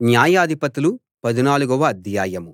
న్యాయాధిపతులు పదునాలుగవ అధ్యాయం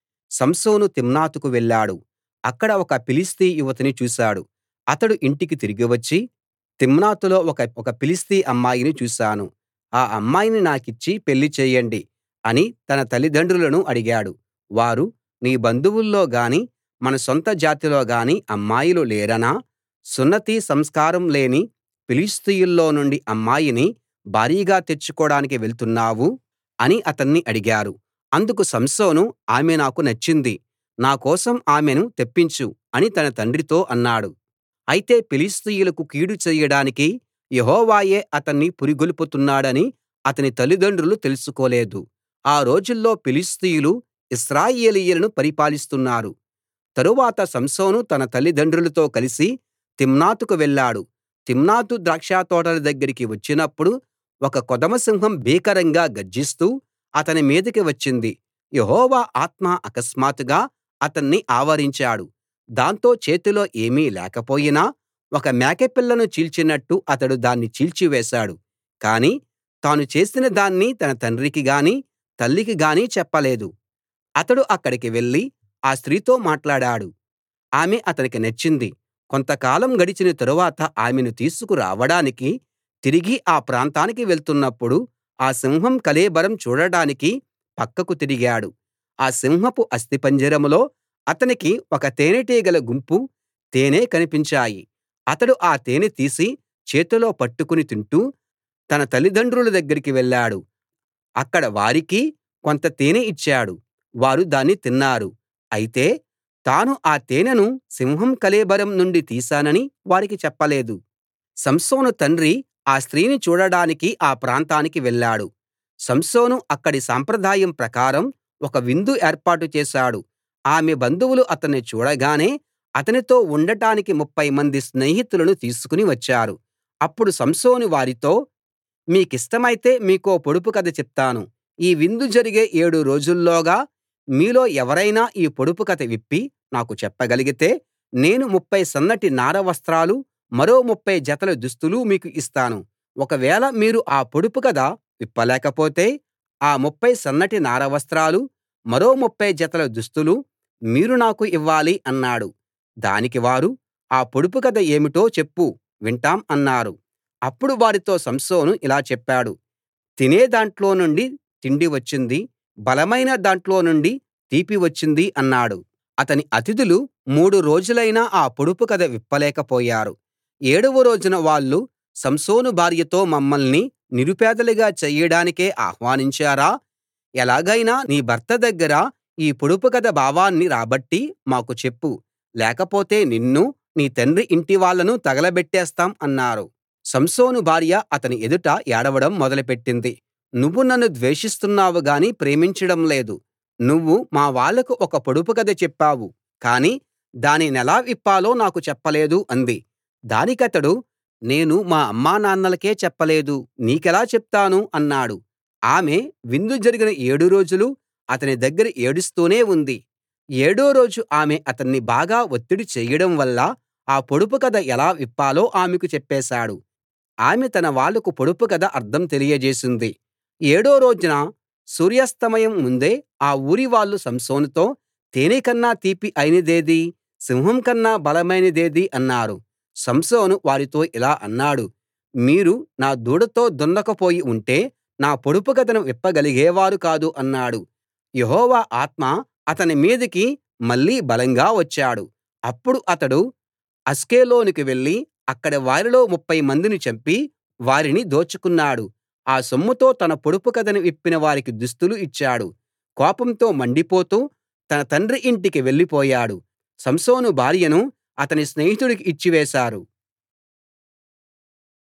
సంసోను తిమ్నాతుకు వెళ్ళాడు అక్కడ ఒక ఫిలిష్తీ యువతిని చూశాడు అతడు ఇంటికి తిరిగి వచ్చి తిమ్నాతులో ఒక ఫిలిష్తీ అమ్మాయిని చూశాను ఆ అమ్మాయిని నాకిచ్చి పెళ్లి చేయండి అని తన తల్లిదండ్రులను అడిగాడు వారు నీ బంధువుల్లో గాని మన సొంత జాతిలో గాని అమ్మాయిలు లేరనా సున్నతి సంస్కారం లేని ఫిలిష్తీయుల్లో నుండి అమ్మాయిని భార్యగా తెచ్చుకోడానికి వెళ్తున్నావు అని అతన్ని అడిగారు అందుకు సంసోను ఆమె నాకు నచ్చింది నా కోసం ఆమెను తెప్పించు అని తన తండ్రితో అన్నాడు అయితే ఫిలిష్తీయులకు కీడు చెయ్యడానికి యెహోవాయే అతన్ని పురిగొల్పుతున్నాడని అతని తల్లిదండ్రులు తెలుసుకోలేదు ఆ రోజుల్లో ఫిలిష్తీయులు ఇశ్రాయేలీయులను పరిపాలిస్తున్నారు తరువాత సంసోను తన తల్లిదండ్రులతో కలిసి తిమ్నాతుకు వెళ్ళాడు తిమ్నాతు ద్రాక్షతోటల దగ్గరికి వచ్చినప్పుడు ఒక కొదమసింహం భీకరంగా గర్జిస్తూ అతని మీదికి వచ్చింది యెహోవా ఆత్మ అకస్మాత్తుగా అతన్ని ఆవరించాడు దాంతో చేతిలో ఏమీ లేకపోయినా ఒక మేకపిల్లను చీల్చినట్టు అతడు దాన్ని చీల్చివేశాడు కాని తాను చేసిన దాన్ని తన తండ్రికి గాని తల్లికి గాని చెప్పలేదు అతడు అక్కడికి వెళ్లి ఆ స్త్రీతో మాట్లాడాడు ఆమె అతనికి నచ్చింది కొంతకాలం గడిచిన తరువాత ఆమెను తీసుకు రావడానికి తిరిగి ఆ ప్రాంతానికి వెళ్తున్నప్పుడు ఆ సింహం కళేబరం చూడడానికి పక్కకు తిరిగాడు ఆ సింహపు అస్థిపంజరంలో అతనికి ఒక తేనెటీగల గుంపు తేనె కనిపించాయి అతడు ఆ తేనె తీసి చేతిలో పట్టుకుని తింటూ తన తల్లిదండ్రుల దగ్గరికి వెళ్ళాడు అక్కడ వారికీ కొంత తేనె ఇచ్చాడు వారు దాన్ని తిన్నారు అయితే తాను ఆ తేనెను సింహం కళేబరం నుండి తీశానని వారికి చెప్పలేదు సంసోను తండ్రి ఆ స్త్రీని చూడడానికి ఆ ప్రాంతానికి వెళ్ళాడు సంసోను అక్కడి సాంప్రదాయం ప్రకారం ఒక విందు ఏర్పాటు చేశాడు ఆమె బంధువులు అతన్ని చూడగానే అతనితో ఉండటానికి ముప్ఫై మంది స్నేహితులను తీసుకుని వచ్చారు అప్పుడు సంసోను వారితో మీకిష్టమైతే మీకో పొడుపు కథ చెప్తాను ఈ విందు జరిగే ఏడు రోజుల్లోగా మీలో ఎవరైనా ఈ పొడుపు కథ విప్పి నాకు చెప్పగలిగితే నేను ముప్ఫై సన్నటి నార వస్త్రాలు మరో ముప్ఫై జతల దుస్తులు మీకు ఇస్తాను ఒకవేళ మీరు ఆ పొడుపు కథ విప్పలేకపోతే ఆ ముప్ఫై సన్నటి నార వస్త్రాలు మరో ముప్ఫై జతల దుస్తులు మీరు నాకు ఇవ్వాలి అన్నాడు దానికి వారు ఆ పొడుపు కథ ఏమిటో చెప్పు వింటాం అన్నారు అప్పుడు వారితో సంసోను ఇలా చెప్పాడు తినే దాంట్లో నుండి తిండి వచ్చింది బలమైన దాంట్లో నుండి తీపి వచ్చింది అన్నాడు అతని అతిథులు మూడు రోజులైనా ఆ పొడుపు కథ విప్పలేకపోయారు ఏడవ రోజున వాళ్ళు సంసోను భార్యతో మమ్మల్ని నిరుపేదలుగా చెయ్యడానికే ఆహ్వానించారా ఎలాగైనా నీ భర్త దగ్గర ఈ పొడుపు కథ భావాన్ని రాబట్టి మాకు చెప్పు లేకపోతే నిన్నూ నీ తండ్రి ఇంటివాళ్ళను తగలబెట్టేస్తాం అన్నారు సంసోను భార్య అతని ఎదుట ఏడవడం మొదలుపెట్టింది నువ్వు నన్ను ద్వేషిస్తున్నావు గాని ప్రేమించడం లేదు నువ్వు మా వాళ్లకు ఒక పొడుపు కథ చెప్పావు కానీ దానినెలా విప్పాలో నాకు చెప్పలేదు అంది దానికతడు నేను మా అమ్మానాన్నలకే చెప్పలేదు నీకెలా చెప్తాను అన్నాడు ఆమె విందు జరిగిన ఏడు రోజులు అతని దగ్గర ఏడుస్తూనే ఉంది ఏడో రోజు ఆమె అతన్ని బాగా ఒత్తిడి చేయడం వల్ల ఆ పొడుపు కథ ఎలా విప్పాలో ఆమెకు చెప్పేశాడు ఆమె తన వాళ్లకు పొడుపు కథ అర్థం తెలియజేసింది ఏడో రోజున సూర్యాస్తమయం ముందే ఆ ఊరి వాళ్ళు సంసోనుతో తేనె కన్నా తీపి అయినదేది సింహం కన్నా బలమైనదేది అన్నారు సంసోను వారితో ఇలా అన్నాడు మీరు నా దూడతో దున్నకపోయి ఉంటే నా పొడుపు కథను విప్పగలిగేవారు కాదు అన్నాడు యెహోవా ఆత్మ అతని మీదికి మళ్ళీ బలంగా వచ్చాడు అప్పుడు అతడు అష్కెలోనుకి వెళ్లి అక్కడి వారిలో ముప్ఫై మందిని చంపి వారిని దోచుకున్నాడు ఆ సొమ్ముతో తన పొడుపు కథను విప్పిన వారికి దుస్తులు ఇచ్చాడు కోపంతో మండిపోతూ తన తండ్రి ఇంటికి వెళ్ళిపోయాడు సంసోను భార్యను అతని స్నేహితుడికి ఇచ్చివేశారు